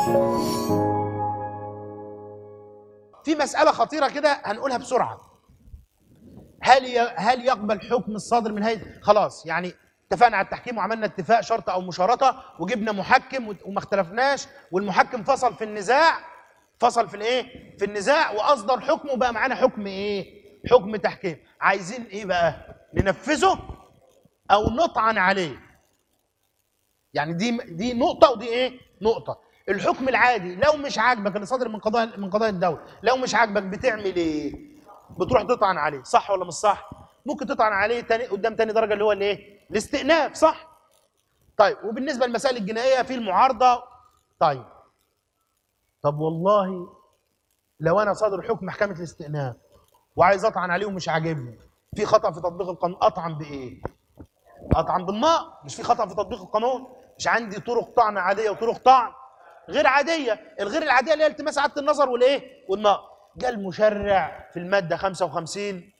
في مسألة خطيرة كده هنقولها بسرعة هل ي... هل يقبل حكم الصادر من هيئة خلاص يعني اتفقنا على التحكيم وعملنا اتفاق شرط او مشارطة وجبنا محكم وت- وما اختلفناش والمحكم فصل في النزاع فصل في الايه في النزاع واصدر حكم وبقى معانا حكم ايه حكم تحكيم عايزين ايه بقى ننفذه او نطعن عليه يعني دي دي نقطة ودي ايه؟ نقطة. الحكم العادي لو مش عاجبك اللي صادر من قضاء من قضاء الدولة، لو مش عاجبك بتعمل ايه؟ بتروح تطعن عليه، صح ولا مش صح؟ ممكن تطعن عليه تاني قدام تاني درجة اللي هو الايه؟ الاستئناف، صح؟ طيب وبالنسبة للمسائل الجنائية في المعارضة طيب. طب والله لو انا صادر حكم محكمة الاستئناف وعايز اطعن عليه ومش عاجبني، في خطأ في تطبيق القانون، اطعن بايه؟ اطعن بالنار مش في خطا في تطبيق القانون مش عندي طرق طعن عاديه وطرق طعن غير عاديه الغير العاديه اللي هي التماس عاده النظر والايه والنار جاء المشرع في الماده 55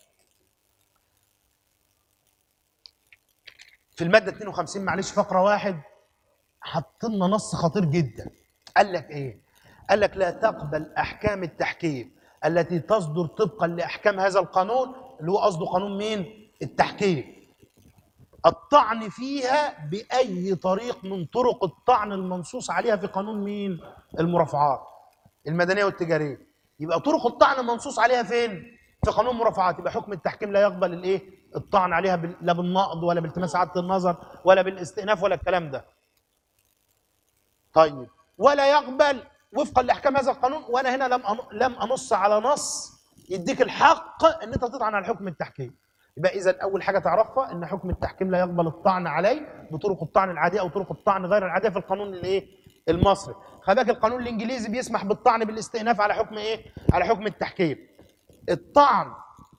في الماده 52 معلش فقره واحد حط لنا نص خطير جدا قال لك ايه قال لك لا تقبل احكام التحكيم التي تصدر طبقا لاحكام هذا القانون اللي هو قصده قانون مين التحكيم الطعن فيها بأي طريق من طرق الطعن المنصوص عليها في قانون مين؟ المرافعات المدنية والتجارية يبقى طرق الطعن منصوص عليها فين؟ في قانون المرافعات يبقى حكم التحكيم لا يقبل الايه؟ الطعن عليها بال- لا بالنقض ولا بالتماس عادة النظر ولا بالاستئناف ولا الكلام ده. طيب ولا يقبل وفقا لاحكام هذا القانون وانا هنا لم أن- لم انص على نص يديك الحق ان انت تطعن على حكم التحكيم. يبقى اذا اول حاجه تعرفها ان حكم التحكيم لا يقبل الطعن عليه بطرق الطعن العاديه او طرق الطعن غير العاديه في القانون الايه المصري خلي بالك القانون الانجليزي بيسمح بالطعن بالاستئناف على حكم ايه على حكم التحكيم الطعن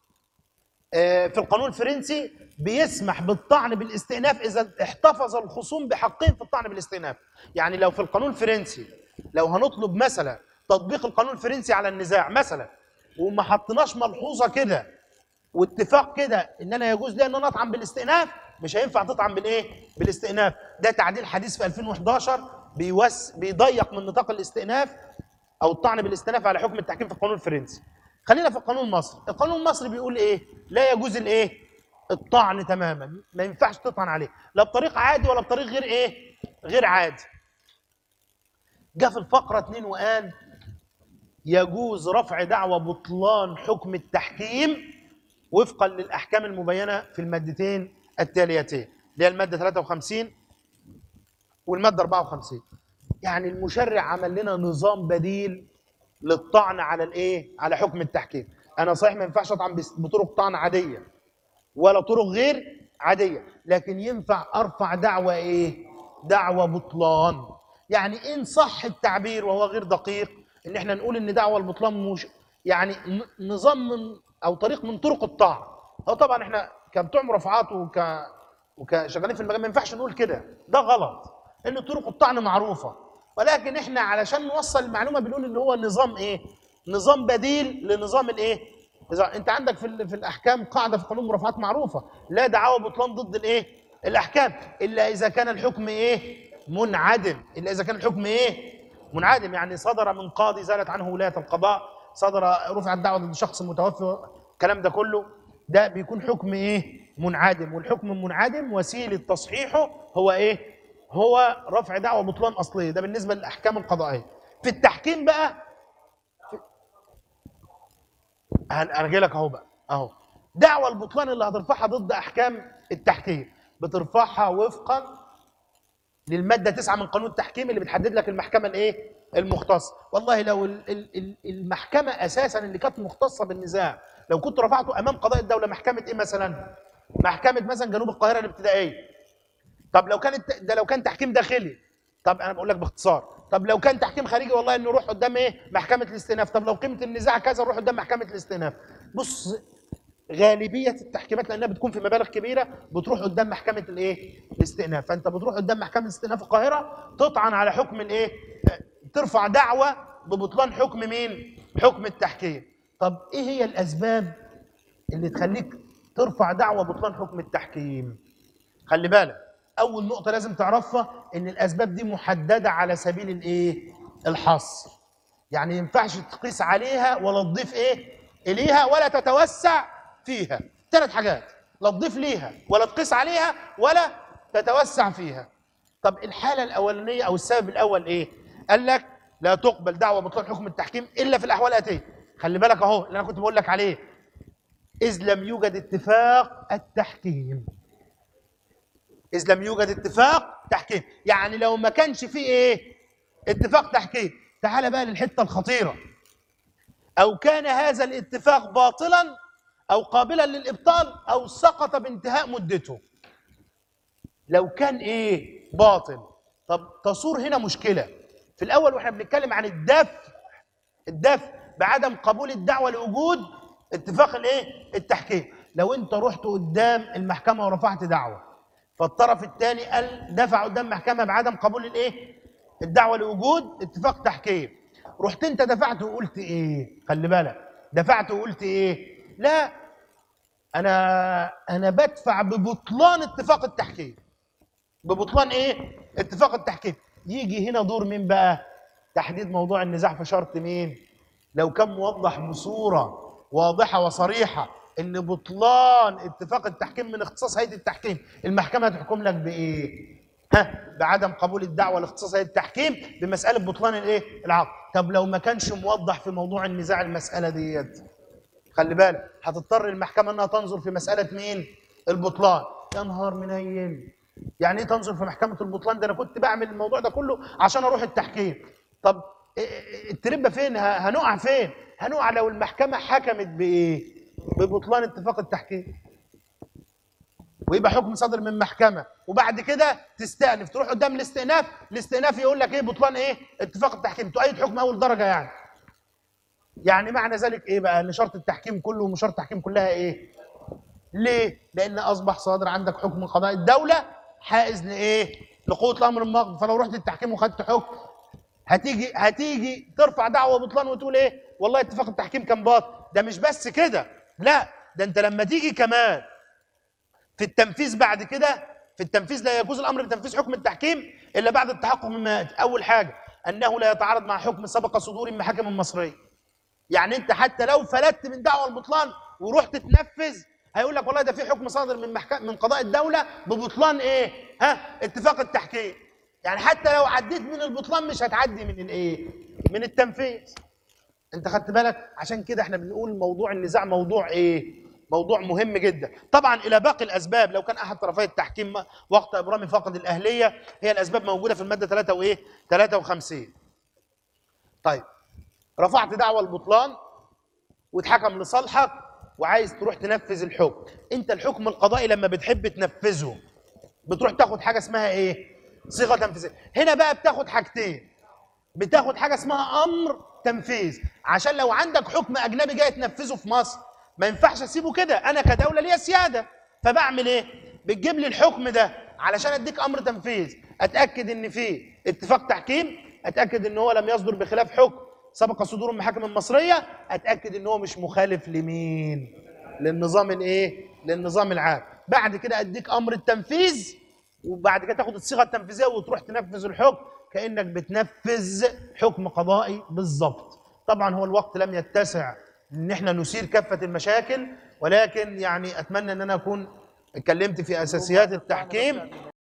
آه، في القانون الفرنسي بيسمح بالطعن بالاستئناف اذا احتفظ الخصوم بحقهم في الطعن بالاستئناف يعني لو في القانون الفرنسي لو هنطلب مثلا تطبيق القانون الفرنسي على النزاع مثلا وما حطيناش ملحوظه كده واتفاق كده ان انا يجوز لي ان انا اطعن بالاستئناف مش هينفع تطعن بالايه بالاستئناف ده تعديل حديث في 2011 بيوس بيضيق من نطاق الاستئناف او الطعن بالاستئناف على حكم التحكيم في القانون الفرنسي خلينا في القانون المصري القانون المصري بيقول ايه لا يجوز الايه الطعن تماما ما ينفعش تطعن عليه لا بطريق عادي ولا بطريق غير ايه غير عادي جاء في الفقره 2 وقال يجوز رفع دعوى بطلان حكم التحكيم وفقا للاحكام المبينه في المادتين التاليتين اللي هي الماده 53 والماده 54 يعني المشرع عمل لنا نظام بديل للطعن على الايه على حكم التحكيم انا صحيح ما ينفعش اطعن بس- بطرق طعن عاديه ولا طرق غير عاديه لكن ينفع ارفع دعوى ايه دعوى بطلان يعني ان صح التعبير وهو غير دقيق ان احنا نقول ان دعوى البطلان مش يعني ن- نظام من او طريق من طرق الطعن هو طبعا احنا كبتوع مرافعات وك وكشغالين في المجال ما ينفعش نقول كده ده غلط ان طرق الطعن معروفه ولكن احنا علشان نوصل المعلومه بنقول ان هو نظام ايه نظام بديل لنظام الايه إذا انت عندك في ال- في الاحكام قاعده في قانون المرافعات معروفه لا دعاوى بطلان ضد الايه الاحكام الا اذا كان الحكم ايه منعدم الا اذا كان الحكم ايه منعدم يعني صدر من قاضي زالت عنه ولايه القضاء صدر رفعت دعوه ضد شخص متوفي الكلام ده كله ده بيكون حكم ايه منعدم والحكم المنعدم وسيله تصحيحه هو ايه هو رفع دعوى بطلان اصليه ده بالنسبه للاحكام القضائيه في التحكيم بقى هن- ارجع لك اهو بقى اهو دعوى البطلان اللي هترفعها ضد احكام التحكيم بترفعها وفقا للماده 9 من قانون التحكيم اللي بتحدد لك المحكمه الايه المختصه والله لو ال- ال- ال- المحكمه اساسا اللي كانت مختصه بالنزاع لو كنت رفعته امام قضاء الدوله محكمه ايه مثلا محكمه مثلا جنوب القاهره الابتدائيه طب لو كانت ده لو كان تحكيم داخلي طب انا بقول لك باختصار طب لو كان تحكيم خارجي والله انه يروح قدام ايه محكمه الاستئناف طب لو قيمه النزاع كذا نروح قدام محكمه الاستئناف بص غالبيه التحكيمات لانها بتكون في مبالغ كبيره بتروح قدام محكمه الايه الاستئناف فانت بتروح قدام محكمه الاستئناف القاهره تطعن على حكم الايه ترفع دعوه ببطلان حكم مين حكم التحكيم طب ايه هي الاسباب اللي تخليك ترفع دعوه بطلان حكم التحكيم خلي بالك اول نقطه لازم تعرفها ان الاسباب دي محدده على سبيل الايه الحصر يعني ينفعش تقيس عليها ولا تضيف ايه اليها ولا تتوسع فيها ثلاث حاجات لا تضيف ليها ولا تقيس عليها ولا تتوسع فيها طب الحاله الاولانيه او السبب الاول ايه قال لك لا تقبل دعوه بطلان حكم التحكيم الا في الاحوال الاتيه خلي بالك اهو اللي انا كنت بقول لك عليه اذ لم يوجد اتفاق التحكيم اذ لم يوجد اتفاق تحكيم يعني لو ما كانش فيه ايه اتفاق تحكيم تعال بقى للحته الخطيره او كان هذا الاتفاق باطلا او قابلا للابطال او سقط بانتهاء مدته لو كان ايه باطل طب تصور هنا مشكله في الاول واحنا بنتكلم عن الدفع الدفع بعدم قبول الدعوه لوجود اتفاق الايه التحكيم لو انت رحت قدام المحكمه ورفعت دعوه فالطرف الثاني قال دفع قدام المحكمه بعدم قبول الايه الدعوه لوجود اتفاق تحكيم رحت انت دفعت وقلت ايه خلي بالك دفعت وقلت ايه لا انا انا بدفع ببطلان اتفاق التحكيم ببطلان ايه اتفاق التحكيم يجي هنا دور مين بقى تحديد موضوع النزاع في شرط مين لو كان موضح بصوره واضحه وصريحه ان بطلان اتفاق التحكيم من اختصاص هيئه التحكيم المحكمه هتحكم لك بايه ها بعدم قبول الدعوه لاختصاص هيئه التحكيم بمساله بطلان الايه العقد طب لو ما كانش موضح في موضوع النزاع المساله ديت خلي بالك هتضطر المحكمه انها تنظر في مساله مين البطلان يا نهار منيل يعني ايه تنظر في محكمه البطلان ده انا كنت بعمل الموضوع ده كله عشان اروح التحكيم طب إيه- إيه- التربه فين ه- هنقع فين هنقع لو المحكمه حكمت بايه ببطلان اتفاق التحكيم ويبقى حكم صادر من محكمه وبعد كده تستأنف تروح قدام الاستئناف الاستئناف يقول لك ايه بطلان ايه اتفاق التحكيم تؤيد حكم اول درجه يعني يعني معنى ذلك ايه بقى ان شرط التحكيم كله ومشارط التحكيم كلها ايه ليه لان اصبح صادر عندك حكم قضاء الدوله حائز لايه لقوه الامر المقضي فلو رحت التحكيم وخدت حكم هتيجي هتيجي ترفع دعوه بطلان وتقول ايه والله اتفاق التحكيم كان باطل ده مش بس كده لا ده انت لما تيجي كمان في التنفيذ بعد كده في التنفيذ لا يجوز الامر بتنفيذ حكم التحكيم الا بعد التحقق مما ياتي اول حاجه انه لا يتعارض مع حكم سبق صدور المحاكم المصريه يعني انت حتى لو فلتت من دعوى البطلان ورحت تنفذ هيقول لك والله ده في حكم صادر من محكمة من قضاء الدوله ببطلان ايه ها اتفاق التحكيم يعني حتى لو عديت من البطلان مش هتعدي من الايه من التنفيذ انت خدت بالك عشان كده احنا بنقول موضوع النزاع موضوع ايه موضوع مهم جدا طبعا الى باقي الاسباب لو كان احد طرفي التحكيم وقت ابرام فقد الاهليه هي الاسباب موجوده في الماده 3 وايه 53 طيب رفعت دعوى البطلان واتحكم لصالحك وعايز تروح تنفذ الحكم انت الحكم القضائي لما بتحب تنفذه بتروح تاخد حاجه اسمها ايه صيغه تنفيذيه هنا بقى بتاخد حاجتين بتاخد حاجه اسمها امر تنفيذ عشان لو عندك حكم اجنبي جاي تنفذه في مصر ما ينفعش اسيبه كده انا كدوله ليا سياده فبعمل ايه بتجيب لي الحكم ده علشان اديك امر تنفيذ اتاكد ان في اتفاق تحكيم اتاكد ان هو لم يصدر بخلاف حكم سبق صدور المحاكم المصريه اتاكد ان هو مش مخالف لمين للنظام الايه للنظام العام بعد كده اديك امر التنفيذ وبعد كده تاخد الصيغه التنفيذيه وتروح تنفذ الحكم كانك بتنفذ حكم قضائي بالظبط طبعا هو الوقت لم يتسع ان احنا نثير كافه المشاكل ولكن يعني اتمنى ان انا اكون اتكلمت في اساسيات التحكيم